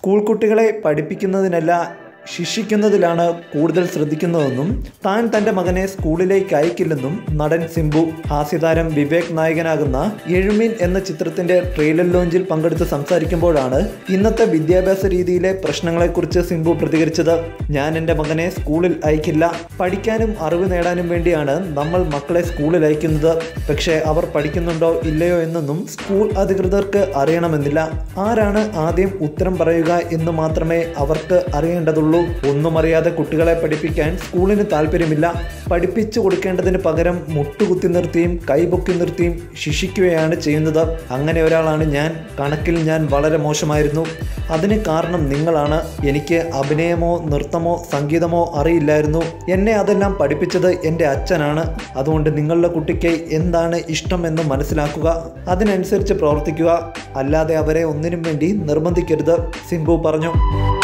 school കുട്ടികളെ പഠിപ്പിക്കുന്നതിനല്ല ശിക്ഷിക്കുന്നതിലാണ് കൂടുതൽ ശ്രദ്ധിക്കുന്നതെന്നും താൻ തന്റെ മകനെ സ്കൂളിലേക്ക് അയക്കില്ലെന്നും നടൻ സിംബു ഹാസ്യതാരം വിവേക് നായകനാകുന്ന എഴുമീൻ എന്ന ചിത്രത്തിന്റെ ട്രെയിലർ ലോഞ്ചിൽ പങ്കെടുത്ത് സംസാരിക്കുമ്പോഴാണ് ഇന്നത്തെ വിദ്യാഭ്യാസ രീതിയിലെ പ്രശ്നങ്ങളെക്കുറിച്ച് സിംബു പ്രതികരിച്ചത് ഞാൻ എൻ്റെ മകനെ സ്കൂളിൽ അയക്കില്ല പഠിക്കാനും അറിവ് നേടാനും വേണ്ടിയാണ് നമ്മൾ മക്കളെ സ്കൂളിൽ അയക്കുന്നത് പക്ഷേ അവർ പഠിക്കുന്നുണ്ടോ ഇല്ലയോ എന്നൊന്നും സ്കൂൾ അധികൃതർക്ക് അറിയണമെന്നില്ല ആരാണ് ആദ്യം ഉത്തരം പറയുക എന്ന് മാത്രമേ അവർക്ക് അറിയേണ്ടതുള്ളൂ ഒന്നും അറിയാതെ കുട്ടികളെ പഠിപ്പിക്കാൻ സ്കൂളിന് താല്പര്യമില്ല പഠിപ്പിച്ചു കൊടുക്കേണ്ടതിന് പകരം മുട്ടുകുത്തി നിർത്തിയും കൈപൊക്കി നിർത്തിയും ശിക്ഷിക്കുകയാണ് ചെയ്യുന്നത് അങ്ങനെ ഒരാളാണ് ഞാൻ കണക്കിൽ ഞാൻ വളരെ മോശമായിരുന്നു അതിന് കാരണം നിങ്ങളാണ് എനിക്ക് അഭിനയമോ നൃത്തമോ സംഗീതമോ അറിയില്ലായിരുന്നു എന്നെ അതെല്ലാം പഠിപ്പിച്ചത് എൻ്റെ അച്ഛനാണ് അതുകൊണ്ട് നിങ്ങളുടെ കുട്ടിക്ക് എന്താണ് ഇഷ്ടം എന്ന് മനസ്സിലാക്കുക അതിനനുസരിച്ച് പ്രവർത്തിക്കുക അല്ലാതെ അവരെ ഒന്നിനും വേണ്ടി നിർബന്ധിക്കരുത് സിംബു പറഞ്ഞു